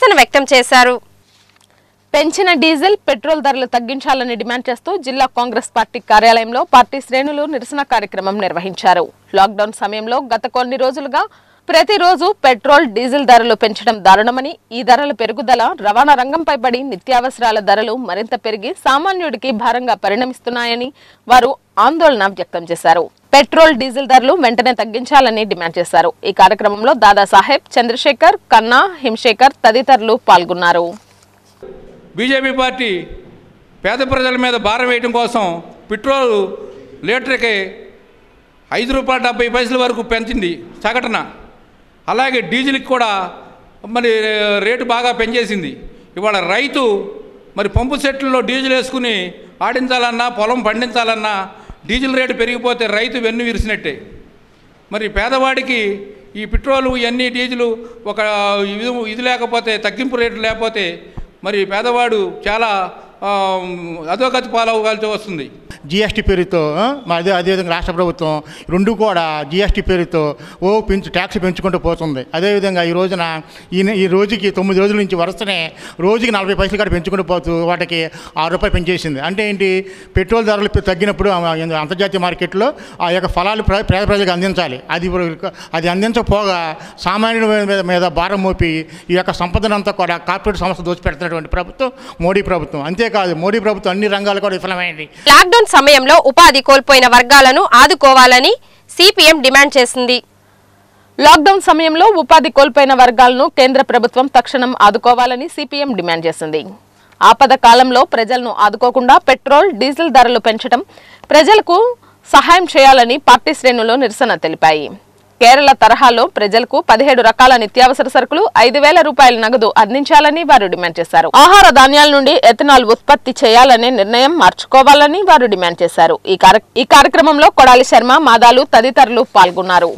నిరసన వ్యక్తం చేశారు పెంచిన డీజిల్ పెట్రోల్ ధరలు తగ్గించాలని డిమాండ్ చేస్తూ జిల్లా కాంగ్రెస్ పార్టీ కార్యాలయంలో పార్టీ శ్రేణులు నిరసన కార్యక్రమం నిర్వహించారు లాక్డౌన్ సమయంలో గత కొన్ని రోజులుగా ప్రతిరోజు పెట్రోల్ డీజిల్ ధరలు పెంచడం దారుణమని ఈ ధరల పెరుగుదల రవాణా రంగంపై పడి నిత్యావసరాల ధరలు మరింత పెరిగి సామాన్యుడికి భారంగా పరిణమిస్తున్నాయని వారు ఆందోళన వ్యక్తం చేశారు పెట్రోల్ డీజిల్ ధరలు వెంటనే తగ్గించాలని డిమాండ్ చేశారు ఈ కార్యక్రమంలో దాదాసాహెబ్ చంద్రశేఖర్ కన్నా హింశేఖర్ తదితరులు పాల్గొన్నారు బీజేపీ పార్టీ పేద ప్రజల మీద భారం వేయడం కోసం పెట్రోల్ లీటర్కి ఐదు రూపాయల డెబ్బై పైసల వరకు పెంచింది సగటున అలాగే డీజిల్కి కూడా మరి రేటు బాగా పెంచేసింది ఇవాళ రైతు మరి పంపు సెట్లలో డీజిల్ వేసుకుని ఆడించాలన్నా పొలం పండించాలన్నా డీజిల్ రేటు పెరిగిపోతే రైతు వెన్ను విరిసినట్టే మరి పేదవాడికి ఈ పెట్రోలు ఇవన్నీ డీజిలు ఒక ఇది ఇది లేకపోతే తగ్గింపు రేటు లేకపోతే మరి పేదవాడు చాలా ఆ, అధోగతి పాలవగాల్సి వస్తుంది జిఎస్టీ పేరుతో ఆ, మరి అదే అదేవిధంగా రాష్ట్ర ప్రభుత్వం రెండు కూడా జిఎస్టీ పేరుతో ఓ పెంచు ట్యాక్స్ పెంచుకుంటూ పోతుంది అదేవిధంగా ఈ రోజున ఈ నె- ఈ రోజుకి తొమ్మిది రోజుల నుంచి వరుసనే రోజుకి నలభై పైసలు కూడా పెంచుకుంటూ పోతూ వాటికి ఆరు రూపాయలు పెంచేసింది అంటే ఏంటి పెట్రోల్ ధరలు పె- తగ్గినప్పుడు ఆ అంతర్జాతీయ మార్కెట్లో ఆ యొక్క ఫలాలు ప్ర- పేద ప్రజలకు అందించాలి అది ఇప్పుడు అది అందించకపోగా సామాన్యుడి మీద మీద భారం మోపి ఈ యొక్క సంపదనంతా కూడా కార్పొరేట్ సంస్థ దోచిపెడుతున్నటువంటి ప్రభుత్వం మోడీ ప్రభుత్వం అంతేకాదు మోడీ ప్రభుత్వం అన్ని రంగాలు కూడా విఫలమైంది లాక్డౌన్ సమయంలో ఉపాధి కోల్పోయిన వర్గాలను ఆదుకోవాలని సిపిఎం డిమాండ్ చేసింది లాక్డౌన్ సమయంలో ఉపాధి కోల్పోయిన వర్గాలను కేంద్ర ప్రభుత్వం తక్షణం ఆదుకోవాలని సిపిఎం డిమాండ్ చేసింది ఆపద కాలంలో ప్రజలను ఆదుకోకుండా పెట్రోల్ డీజిల్ ధరలు పెంచడం ప్రజలకు సహాయం చేయాలని పార్టీ శ్రేణులు నిరసన తెలిపాయి కేరళ తరహాలో ప్రజలకు పదిహేడు రకాల నిత్యావసర సరుకులు ఐదు వేల రూపాయల నగదు అందించాలని వారు డిమాండ్ చేశారు ఆహార ధాన్యాల నుండి ఎథనాల్ ఉత్పత్తి చేయాలనే నిర్ణయం మార్చుకోవాలని వారు డిమాండ్ చేశారు ఈ కార్య- ఈ కార్యక్రమంలో కొడాలి శర్మ మాదాలు తదితరులు పాల్గొన్నారు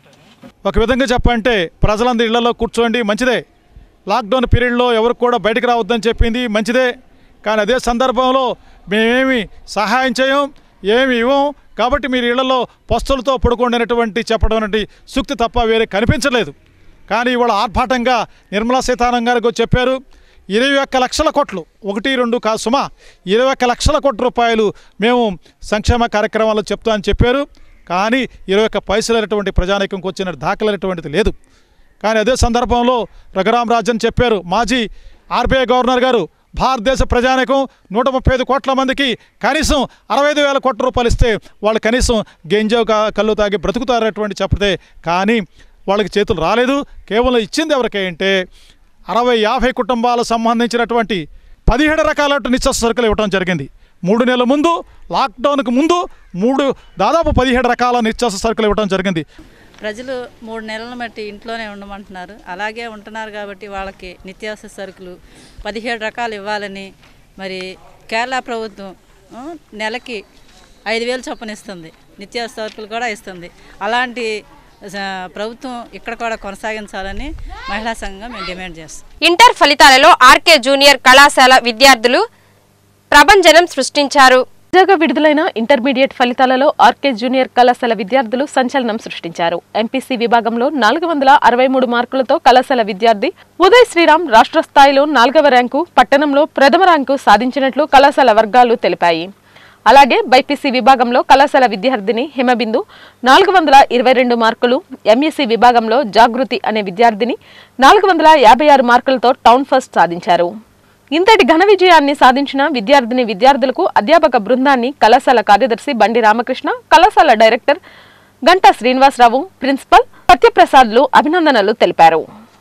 ఒక విధంగా చెప్పంటే ప్రజలందరూ ఇళ్లలో కూర్చోండి మంచిదే లాక్డౌన్ పీరియడ్లో ఎవరు కూడా బయటకు రావద్దని చెప్పింది మంచిదే కానీ అదే సందర్భంలో మేమేమి సహాయం చేయం ఏమి ఇవ్వం కాబట్టి మీరు ఇళ్లలో పస్తులతో పడుకోండి అనేటువంటి చెప్పడం అనేటి సూక్తి తప్ప వేరే కనిపించలేదు కానీ ఇవాళ ఆర్భాటంగా నిర్మలా సీతారామన్ గారికి చెప్పారు ఇరవై ఒక్క లక్షల కోట్లు ఒకటి రెండు కాదు సుమా ఇరవై ఒక్క లక్షల కోట్ల రూపాయలు మేము సంక్షేమ కార్యక్రమాల్లో చెప్తామని చెప్పారు కానీ ఇరవై ఒక్క పైసలైనటువంటి ప్రజానీకంకి వచ్చిన దాఖలైనటువంటిది లేదు కానీ అదే సందర్భంలో రఘురాం రాజన్ చెప్పారు మాజీ ఆర్బీఐ గవర్నర్ గారు భారతదేశ ప్రజానీకం నూట ముప్పై ఐదు కోట్ల మందికి కనీసం అరవై ఐదు వేల కోట్ల రూపాయలు ఇస్తే వాళ్ళు కనీసం గెంజో కా- కళ్ళు తాగి బ్రతుకుతారనేటువంటి చెప్పితే కానీ వాళ్ళకి చేతులు రాలేదు కేవలం ఇచ్చింది ఎవరికే అంటే అరవై యాభై కుటుంబాలకు సంబంధించినటువంటి పదిహేడు రకాల నిత్యావసర సరుకులు ఇవ్వడం జరిగింది మూడు నెలల ముందు లాక్డౌన్కి ముందు మూడు దాదాపు పదిహేడు రకాల నిత్యావసర సరుకులు ఇవ్వడం జరిగింది ప్రజలు మూడు నెలల మట్టి ఇంట్లోనే ఉండమంటున్నారు అలాగే ఉంటున్నారు కాబట్టి వాళ్ళకి నిత్యావసర సరుకులు పదిహేడు రకాలు ఇవ్వాలని మరి కేరళ ప్రభుత్వం ఆ, నెలకి ఐదు వేలు చొప్పున ఇస్తుంది నిత్యావసర సరుకులు కూడా ఇస్తుంది అలాంటి ఆ, ప్రభుత్వం ఇక్కడ కూడా కొనసాగించాలని మహిళా సంఘం మేము డిమాండ్ చేస్తాం ఇంటర్ ఫలితాలలో ఆర్కే జూనియర్ కళాశాల విద్యార్థులు ప్రభంజనం సృష్టించారు తాజాగా విడుదలైన ఇంటర్మీడియట్ ఫలితాలలో ఆర్కే జూనియర్ కళాశాల విద్యార్థులు సంచలనం సృష్టించారు ఎంపీసీ విభాగంలో నాలుగు వందల అరవై మూడు మార్కులతో కళాశాల విద్యార్థి ఉదయ్ శ్రీరామ్ రాష్ట్ర స్థాయిలో నాలుగవ ర్యాంకు పట్టణంలో ప్రథమ ర్యాంకు సాధించినట్లు కళాశాల వర్గాలు తెలిపాయి అలాగే బైపీసీ విభాగంలో కళాశాల విద్యార్థిని హిమబిందు నాలుగు వందల ఇరవై రెండు మార్కులు ఎంఈసీ విభాగంలో జాగృతి అనే విద్యార్థిని నాలుగు వందల యాభై ఆరు మార్కులతో టౌన్ ఫస్ట్ సాధించారు ఇంతటి ఘన విజయాన్ని సాధించిన విద్యార్థిని విద్యార్థులకు అధ్యాపక బృందాన్ని కళాశాల కార్యదర్శి బండి రామకృష్ణ కళాశాల డైరెక్టర్ గంటా శ్రీనివాసరావు ప్రిన్సిపల్ సత్యప్రసాద్లు అభినందనలు తెలిపారు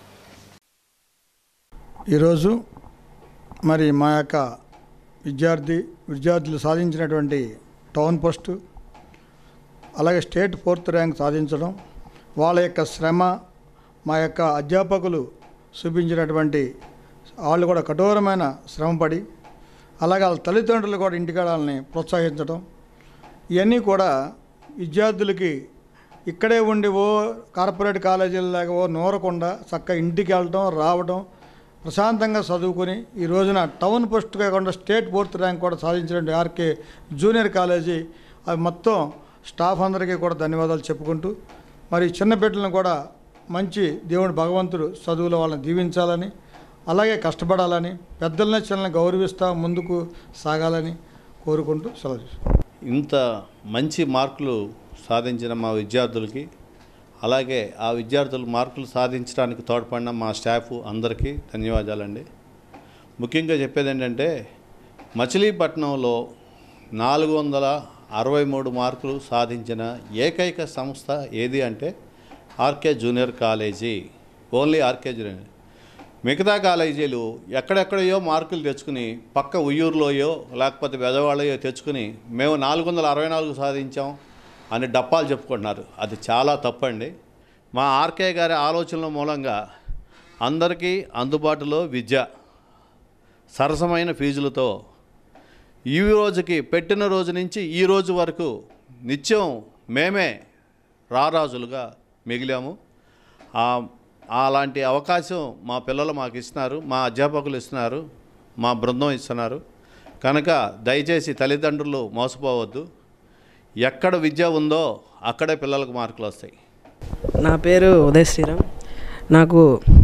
ఈరోజు మరి మా యొక్క విద్యార్థి విద్యార్థులు సాధించినటువంటి టౌన్ పోస్టు అలాగే స్టేట్ ఫోర్త్ ర్యాంక్ సాధించడం వాళ్ళ యొక్క శ్రమ మా యొక్క అధ్యాపకులు చూపించినటువంటి వాళ్ళు కూడా కఠోరమైన శ్రమపడి అలాగే వాళ్ళ తల్లిదండ్రులు కూడా ఇంటికాడ వాళ్ళని ప్రోత్సహించడం ఇవన్నీ కూడా విద్యార్థులకి ఇక్కడే ఉండి ఓ కార్పొరేట్ కాలేజీలాగా ఓ నూరకుండా చక్కగా ఇంటికి వెళ్ళటం రావడం ప్రశాంతంగా చదువుకొని ఈ రోజున టౌన్ పోస్ట్ కాకుండా స్టేట్ ఫోర్త్ ర్యాంక్ కూడా సాధించినటువంటి ఆర్కే జూనియర్ కాలేజీ అది మొత్తం స్టాఫ్ అందరికీ కూడా ధన్యవాదాలు చెప్పుకుంటూ మరి చిన్న బిడ్డలను కూడా మంచి దేవుడు భగవంతుడు చదువులో వాళ్ళని దీవించాలని అలాగే కష్టపడాలని పెద్దలని చిన్నని గౌరవిస్తూ ముందుకు సాగాలని కోరుకుంటూ సెలవు తీసుకుంటాను. ఇంత మంచి మార్కులు సాధించిన మా విద్యార్థులకి అలాగే ఆ విద్యార్థులు మార్కులు సాధించడానికి తోడ్పడిన మా స్టాఫ్ అందరికీ ధన్యవాదాలండి ముఖ్యంగా చెప్పేది ఏంటంటే మచిలీపట్నంలో నాలుగు వందల అరవై మూడు మార్కులు సాధించిన ఏకైక సంస్థ ఏది అంటే RK junior college only RK junior మిగతా కాలేజీలు ఎక్కడెక్కడయో మార్కులు తెచ్చుకుని పక్క ఉయ్యూరులోయో లేకపోతే బెదవాళ్ళయో తెచ్చుకుని మేము నాలుగు వందల అరవై నాలుగు సాధించాం అని డప్పాలు చెప్పుకుంటున్నారు అది చాలా తప్పండి మా ఆర్కే గారి ఆలోచనల మూలంగా అందరికీ అందుబాటులో విద్య సరసమైన ఫీజులతో ఈ రోజుకి పెట్టిన రోజు నుంచి ఈ రోజు వరకు నిత్యం మేమే రారాజులుగా మిగిలాము ఆ- అలాంటి అవకాశం మా పిల్లలు మాకు ఇస్తున్నారు మా అధ్యాపకులు ఇస్తున్నారు మా బృందం ఇస్తున్నారు కనుక దయచేసి తల్లిదండ్రులు మోసపోవద్దు ఎక్కడ విద్య ఉందో అక్కడే పిల్లలకు మార్కులు వస్తాయి నా పేరు ఉదయ్ శ్రీరామ్ నాకు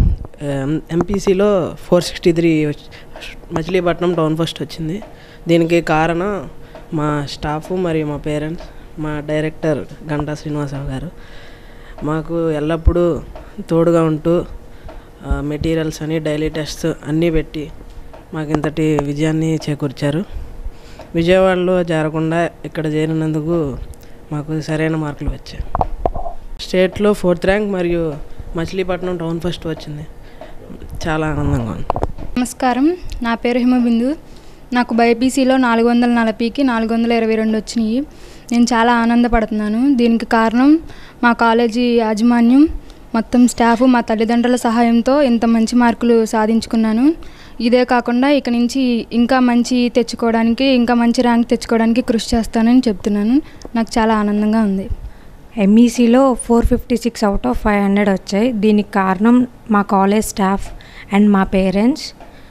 ఎంపీసీలో four sixty three Machilipatnam town first వచ్చింది దీనికి కారణం మా స్టాఫ్ మరియు మా పేరెంట్స్ మా డైరెక్టర్ గంటా శ్రీనివాసరావు గారు మాకు ఎల్లప్పుడూ తోడుగా ఉంటూ మెటీరియల్స్ అని డైలీ టెస్ట్స్ అన్నీ పెట్టి మాకు ఇంతటి విజయాన్ని చేకూర్చారు విజయవాడలో చేరకుండా ఇక్కడ చేరినందుకు మాకు సరైన మార్కులు వచ్చాయి స్టేట్లో ఫోర్త్ ర్యాంక్ మరియు మచిలీపట్నం టౌన్ ఫస్ట్ వచ్చింది చాలా ఆనందంగా ఉంది నమస్కారం నా పేరు హిమబిందు నాకు బైపీసీలో నాలుగు వందల నలభైకి నాలుగు వందల ఇరవై రెండు వచ్చినాయి నేను చాలా ఆనందపడుతున్నాను దీనికి కారణం మా కాలేజీ యాజమాన్యం మొత్తం స్టాఫ్ మా తల్లిదండ్రుల సహాయంతో ఇంత మంచి మార్కులు సాధించుకున్నాను ఇదే కాకుండా ఇక నుంచి ఇంకా మంచి తెచ్చుకోవడానికి ఇంకా మంచి ర్యాంక్ తెచ్చుకోవడానికి కృషి చేస్తానని చెప్తున్నాను నాకు చాలా ఆనందంగా ఉంది ఎంఈసీలో four fifty six out of five hundred వచ్చాయి దీనికి కారణం మా కాలేజ్ స్టాఫ్ అండ్ మా పేరెంట్స్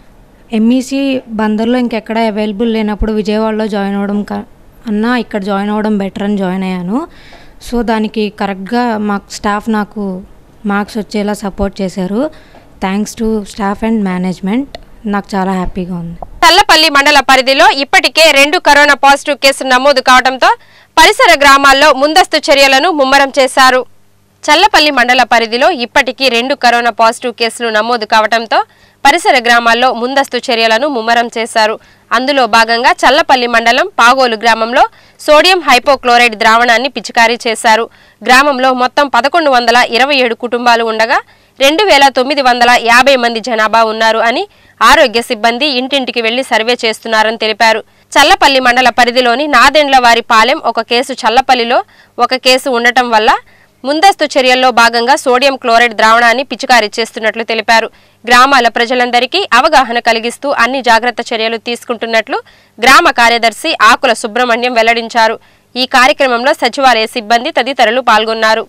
ఎంఈసీ బందర్లో ఇంకెక్కడ అవైలబుల్ లేనప్పుడు విజయవాడలో జాయిన్ అవ్వడం క- అన్నా ఇక్కడ జాయిన్ అవ్వడం బెటర్ అని జాయిన్ అయ్యాను సో దానికి కరెక్ట్గా మా స్టాఫ్ నాకు మార్క్స్ వచ్చేలా సపోర్ట్ చేశారు thanks to staff and management నాకు చాలా హ్యాపీగా ఉంది చల్లపల్లి మండల పరిధిలో ఇప్పటికే రెండు కరోనా పాజిటివ్ కేసులు నమోదు కావడంతో పరిసర గ్రామాల్లో ముందస్తు చర్యలను ముమ్మరం చేశారు చల్లపల్లి మండల పరిధిలో ఇప్పటికీ రెండు కరోనా పాజిటివ్ కేసులు నమోదు కావడంతో పరిసర గ్రామాల్లో ముందస్తు చర్యలను ముమ్మరం చేశారు అందులో భాగంగా చల్లపల్లి మండలం పాగోలు గ్రామంలో సోడియం హైపోక్లోరైడ్ ద్రావణాన్ని పిచికారీ చేశారు గ్రామంలో మొత్తం పదకొండు వందల ఇరవై ఏడు కుటుంబాలు ఉండగా రెండు వేల తొమ్మిది వందల యాభై మంది జనాభా ఉన్నారు అని ఆరోగ్య సిబ్బంది ఇంటింటికి వెళ్లి సర్వే చేస్తున్నారని తెలిపారు చల్లపల్లి మండల పరిధిలోని నాదెండ్ల వారి పాలెం ఒక కేసు చల్లపల్లిలో ఒక కేసు ఉండటం వల్ల ముందస్తు చర్యల్లో భాగంగా సోడియం క్లోరైడ్ ద్రావణాన్ని పిచికారీ చేస్తున్నట్లు తెలిపారు గ్రామాల ప్రజలందరికీ అవగాహన కలిగిస్తూ అన్ని జాగ్రత్త చర్యలు తీసుకుంటున్నట్లు గ్రామ కార్యదర్శి ఆకుల సుబ్రహ్మణ్యం వెల్లడించారు ఈ కార్యక్రమంలో సచివాలయ సిబ్బంది తదితరులు పాల్గొన్నారు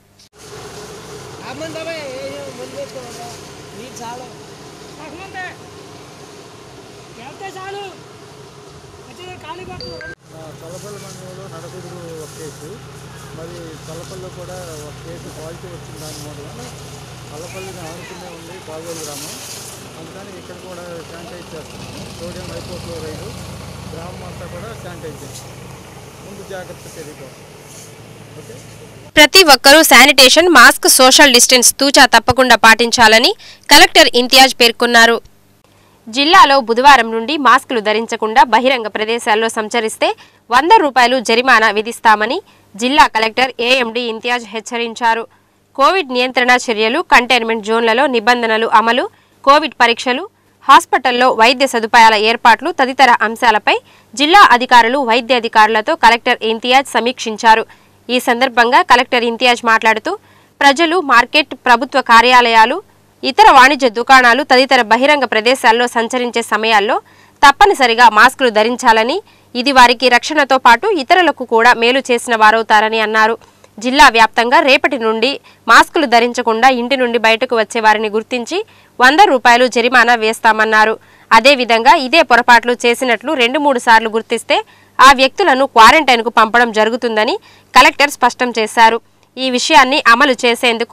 చల్లపల్లి మండలంలో నడకుదురు ఒక కేసు మరి చల్లపల్లిలో కూడా ఒక కేసు పాజిటివ్ వచ్చింది దాని మూలన చల్లపల్లిని ఆనుకునే ఉంది పాగోలు గ్రామం అందుకని ఇక్కడ కూడా శానిటైజ్ చేస్తున్నాము సోడియం హైపోక్లోరైడ్ గ్రామం అంతా కూడా శానిటైజ్ చేస్తాం ముందు జాగ్రత్త చర్యతో ఓకే ప్రతి ఒక్కరూ శానిటేషన్ మాస్క్ సోషల్ డిస్టెన్స్ తూచా తప్పకుండా పాటించాలని కలెక్టర్ ఇంతియాజ్ పేర్కొన్నారు జిల్లాలో బుధవారం నుండి మాస్కులు ధరించకుండా బహిరంగ ప్రదేశాల్లో సంచరిస్తే వంద రూపాయలు జరిమానా విధిస్తామని జిల్లా కలెక్టర్ ఏఎండి ఇంతియాజ్ హెచ్చరించారు కోవిడ్ నియంత్రణ చర్యలు కంటైన్మెంట్ జోన్లలో నిబంధనలు అమలు కోవిడ్ పరీక్షలు హాస్పిటల్లో వైద్య సదుపాయాల ఏర్పాట్లు తదితర అంశాలపై జిల్లా అధికారులు వైద్య అధికారులతో కలెక్టర్ ఇంతియాజ్ సమీక్షించారు ఈ సందర్భంగా కలెక్టర్ ఇంతియాజ్ మాట్లాడుతూ ప్రజలు మార్కెట్ ప్రభుత్వ కార్యాలయాలు ఇతర వాణిజ్య దుకాణాలు తదితర బహిరంగ ప్రదేశాల్లో సంచరించే సమయాల్లో తప్పనిసరిగా మాస్కులు ధరించాలని ఇది వారికి రక్షణతో పాటు ఇతరులకు కూడా మేలు చేసిన వారవుతారని అన్నారు జిల్లా వ్యాప్తంగా రేపటి నుండి మాస్కులు ధరించకుండా ఇంటి నుండి బయటకు వచ్చే వారిని గుర్తించి వంద రూపాయలు జరిమానా వేస్తామన్నారు అదేవిధంగా ఇదే పొరపాట్లు చేసినట్లు రెండు మూడు సార్లు గుర్తిస్తే ఆ వ్యక్తులను క్వారంటైన్కు పంపడం జరుగుతుందని కలెక్టర్ స్పష్టం చేశారు ఈ విషయాన్ని అమలు చేసేందుకు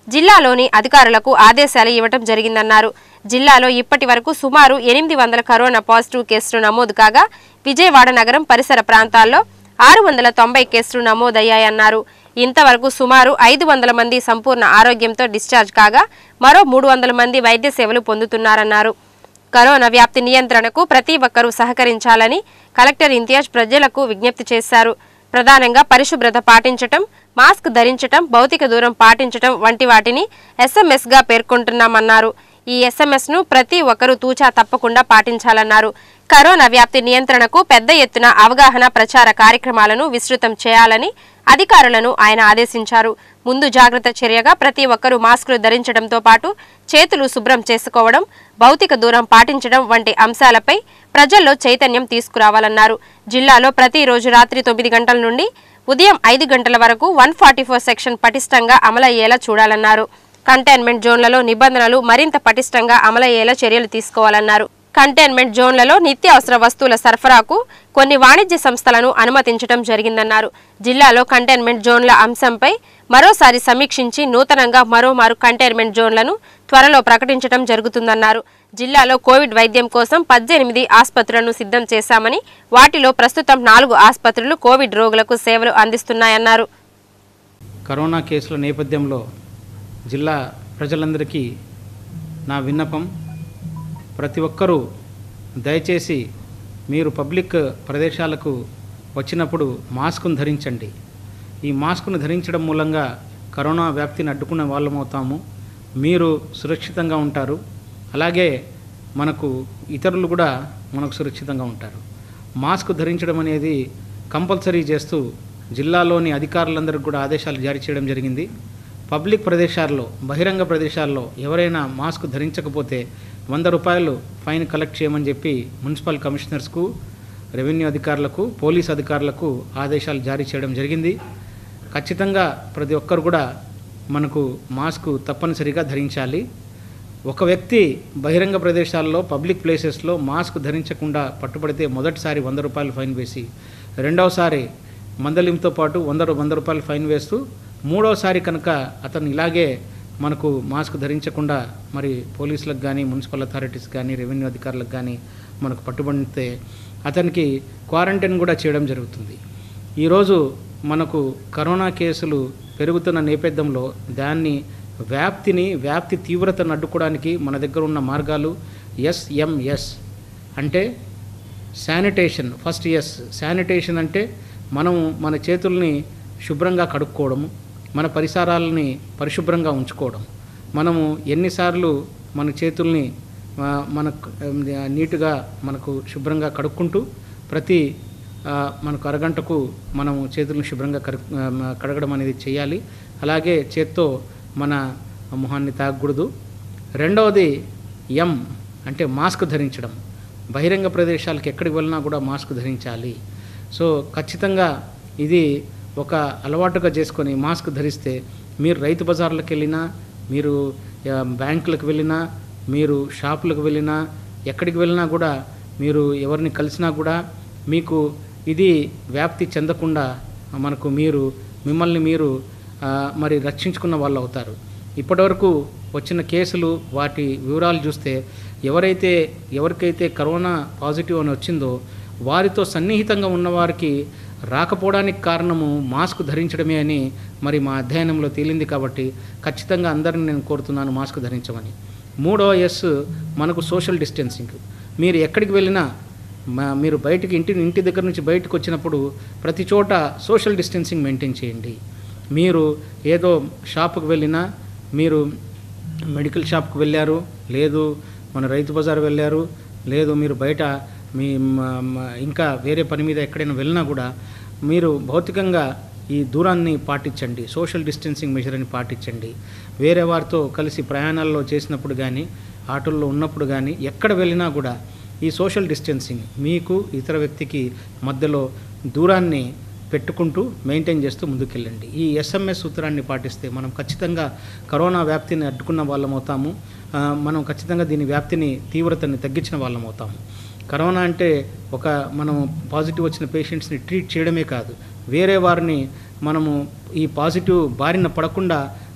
జిల్లాలోని అధికారులకు ఆదేశాలు ఇవ్వటం జరిగిందన్నారు జిల్లాలో ఇప్పటి వరకు సుమారు ఎనిమిది వందల కరోనా పాజిటివ్ కేసులు నమోదు కాగా విజయవాడ నగరం పరిసర ప్రాంతాల్లో ఆరు వందల తొంభై కేసులు నమోదయ్యాయన్నారు ఇంతవరకు సుమారు ఐదు వందల మంది సంపూర్ణ ఆరోగ్యంతో డిశ్చార్జ్ కాగా మరో మూడు వందల మంది వైద్య సేవలు పొందుతున్నారన్నారు కరోనా వ్యాప్తి నియంత్రణకు ప్రతి ఒక్కరూ సహకరించాలని కలెక్టర్ ఇంతియాజ్ ప్రజలకు విజ్ఞప్తి చేశారు ప్రధానంగా పరిశుభ్రత పాటించటం మాస్క్ ధరించటం భౌతిక దూరం పాటించటం వంటి వాటిని ఎస్ఎంఎస్గా పేర్కొంటున్నామన్నారు ఈ ఎస్ఎంఎస్ను ప్రతి ఒక్కరూ తూచా తప్పకుండా పాటించాలన్నారు కరోనా వ్యాప్తి నియంత్రణకు పెద్ద ఎత్తున అవగాహన ప్రచార కార్యక్రమాలను విస్తృతం చేయాలని అధికారులను ఆయన ఆదేశించారు ముందు జాగ్రత్త చర్యగా ప్రతి ఒక్కరూ మాస్కులు ధరించడంతో పాటు చేతులు శుభ్రం చేసుకోవడం భౌతిక దూరం పాటించడం వంటి అంశాలపై ప్రజల్లో చైతన్యం తీసుకురావాలన్నారు జిల్లాలో ప్రతిరోజు రాత్రి తొమ్మిది గంటల నుండి ఉదయం ఐదు గంటల వరకు వన్ ఫార్టీ ఫోర్ సెక్షన్ పటిష్టంగా అమలయ్యేలా చూడాలన్నారు కంటైన్మెంట్ జోన్లలో నిబంధనలు మరింత పటిష్టంగా అమలయ్యేలా చర్యలు తీసుకోవాలన్నారు కంటైన్మెంట్ జోన్లలో నిత్యావసర వస్తువుల సరఫరాకు కొన్ని వాణిజ్య సంస్థలను అనుమతించడం జరిగిందన్నారు జిల్లాలో కంటైన్మెంట్ జోన్ల అంశంపై మరోసారి సమీక్షించి నూతనంగా మరోమారు కంటైన్మెంట్ జోన్లను త్వరలో ప్రకటించడం జరుగుతుందన్నారు జిల్లాలో కోవిడ్ వైద్యం కోసం పద్దెనిమిది ఆసుపత్రులను సిద్ధం చేశామని వాటిలో ప్రస్తుతం నాలుగు ఆసుపత్రులు కోవిడ్ రోగులకు సేవలు అందిస్తున్నాయన్నారు కరోనా కేసుల నేపథ్యంలో జిల్లా ప్రజలందరికీ నా విన్నపం ప్రతి ఒక్కరూ దయచేసి మీరు పబ్లిక్ ప్రదేశాలకు వచ్చినప్పుడు మాస్కును ధరించండి ఈ మాస్కును ధరించడం మూలంగా కరోనా వ్యాప్తిని అడ్డుకునే వాళ్ళమవుతాము మీరు సురక్షితంగా ఉంటారు అలాగే మనకు ఇతరులు కూడా మనకు సురక్షితంగా ఉంటారు మాస్క్ ధరించడం అనేది కంపల్సరీ చేస్తూ జిల్లాలోని అధికారులందరికీ కూడా ఆదేశాలు జారీ చేయడం జరిగింది పబ్లిక్ ప్రదేశాల్లో బహిరంగ ప్రదేశాల్లో ఎవరైనా మాస్క్ ధరించకపోతే వంద రూపాయలు ఫైన్ కలెక్ట్ చేయమని చెప్పి మున్సిపల్ కమిషనర్స్కు రెవెన్యూ అధికారులకు పోలీస్ అధికారులకు ఆదేశాలు జారీ చేయడం జరిగింది ఖచ్చితంగా ప్రతి ఒక్కరు కూడా మనకు మాస్క్ తప్పనిసరిగా ధరించాలి ఒక వ్యక్తి బహిరంగ ప్రదేశాల్లో పబ్లిక్ ప్లేసెస్లో మాస్క్ ధరించకుండా పట్టుబడితే మొదటిసారి వంద రూపాయలు ఫైన్ వేసి రెండవసారి మందలింతో పాటు వంద రూ- వంద రూపాయలు ఫైన్ వేస్తూ మూడవసారి కనుక అతను ఇలాగే మనకు మాస్క్ ధరించకుండా మరి పోలీసులకు కానీ మున్సిపల్ అథారిటీస్ కానీ రెవెన్యూ అధికారులకు కానీ మనకు పట్టుబడితే అతనికి క్వారంటైన్ కూడా చేయడం జరుగుతుంది ఈరోజు మనకు కరోనా కేసులు పెరుగుతున్న నేపథ్యంలో దాన్ని వ్యాప్తిని వ్యాప్తి తీవ్రతను అడ్డుకోవడానికి మన దగ్గర ఉన్న మార్గాలు ఎస్ఎంఎస్ అంటే శానిటేషన్ ఫస్ట్ ఎస్ శానిటేషన్ అంటే మనము మన చేతుల్ని శుభ్రంగా కడుక్కోవడము మన పరిసరాలని పరిశుభ్రంగా ఉంచుకోవడం మనము ఎన్నిసార్లు మన చేతుల్ని ఆ, మనకు ఆ, నీటుగా మనకు శుభ్రంగా కడుక్కుంటూ ప్రతి ఆ, మనకు అరగంటకు మనము చేతులను శుభ్రంగా కడు ఆ, కడగడం అనేది చేయాలి అలాగే చేత్తో మన మొహాన్ని తాగకూడదు రెండవది ఎం అంటే మాస్క్ ధరించడం బహిరంగ ప్రదేశాలకు ఎక్కడికి వెళ్ళినా కూడా మాస్క్ ధరించాలి సో ఖచ్చితంగా ఇది ఒక అలవాటుగా చేసుకొని మాస్క్ ధరిస్తే మీరు రైతు బజార్లకు వెళ్ళినా మీరు ఆ, బ్యాంకులకు వెళ్ళినా మీరు షాపులకు వెళ్ళినా ఎక్కడికి వెళ్ళినా కూడా మీరు ఎవరిని కలిసినా కూడా మీకు ఇది వ్యాప్తి చెందకుండా మనకు మీరు మిమ్మల్ని మీరు ఆ, మరి రక్షించుకున్న వాళ్ళు అవుతారు ఇప్పటివరకు వచ్చిన కేసులు వాటి వివరాలు చూస్తే ఎవరైతే ఎవరికైతే కరోనా పాజిటివ్ అని వచ్చిందో వారితో సన్నిహితంగా ఉన్నవారికి రాకపోవడానికి కారణము మాస్క్ ధరించడమే అని మరి మా అధ్యయనంలో తేలింది కాబట్టి ఖచ్చితంగా అందరిని నేను కోరుతున్నాను మాస్క్ ధరించమని మూడో ఎస్ మనకు సోషల్ డిస్టెన్సింగ్ మీరు ఎక్కడికి వెళ్ళినా మా- మీరు బయటికి ఇంటి ఇంటి దగ్గర నుంచి బయటకు వచ్చినప్పుడు ప్రతి చోట సోషల్ డిస్టెన్సింగ్ మెయింటైన్ చేయండి మీరు ఏదో షాపుకు వెళ్ళినా మీరు మెడికల్ షాప్కి వెళ్ళారు లేదు మన రైతు బజార్ వెళ్ళారు లేదు మీరు బయట మీ మ- మ- ఇంకా వేరే పని మీద ఎక్కడైనా వెళ్ళినా కూడా మీరు భౌతికంగా ఈ దూరాన్ని పాటించండి సోషల్ డిస్టెన్సింగ్ మెజర్ని పాటించండి వేరే వారితో కలిసి ప్రయాణాల్లో చేసినప్పుడు కానీ ఆటోల్లో ఉన్నప్పుడు కానీ ఎక్కడ వెళ్ళినా కూడా ఈ సోషల్ డిస్టెన్సింగ్ మీకు ఇతర వ్యక్తికి మధ్యలో దూరాన్ని పెట్టుకుంటూ మెయింటైన్ చేస్తూ ముందుకెళ్ళండి ఈ ఎస్ఎంఎస్ సూత్రాన్ని పాటిస్తే మనం ఖచ్చితంగా కరోనా వ్యాప్తిని అడ్డుకున్న వాళ్ళం అవుతాము ఆ, మనం ఖచ్చితంగా దీని వ్యాప్తిని తీవ్రతని తగ్గించిన వాళ్ళం అవుతాము కరోనా అంటే ఒక మనం పాజిటివ్ వచ్చిన పేషెంట్స్ని ట్రీట్ చేయడమే కాదు వేరే వారిని మనము ఈ పాజిటివ్ బారిన పడకుండా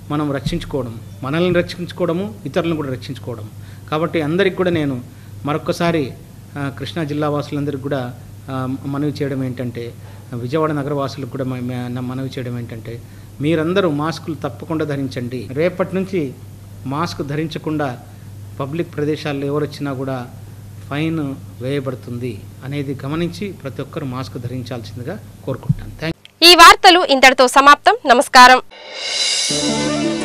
మనం రక్షించుకోవడం మనల్ని రక్షించుకోవడము ఇతరులను కూడా రక్షించుకోవడం కాబట్టి అందరికి కూడా నేను మరొక్కసారి ఆ, కృష్ణా జిల్లా వాసులందరికీ కూడా ఆ, మనవి చేయడం ఏంటంటే విజయవాడ నగర వాసులకు కూడా మ- మ- నా మనవి చేయడం ఏంటంటే మీరందరూ మాస్కులు తప్పకుండా ధరించండి రేపటి నుంచి మాస్క్ ధరించకుండా పబ్లిక్ ప్రదేశాల్లో ఎవరు వచ్చినా కూడా ఫైన్ వేయబడుతుంది అనేది గమనించి ప్రతి ఒక్కరు మాస్క్ ధరించాల్సిందిగా కోరుకుంటాను థ్యాంక్ ఈ వార్తలు ఇంతటితో సమాప్తం నమస్కారం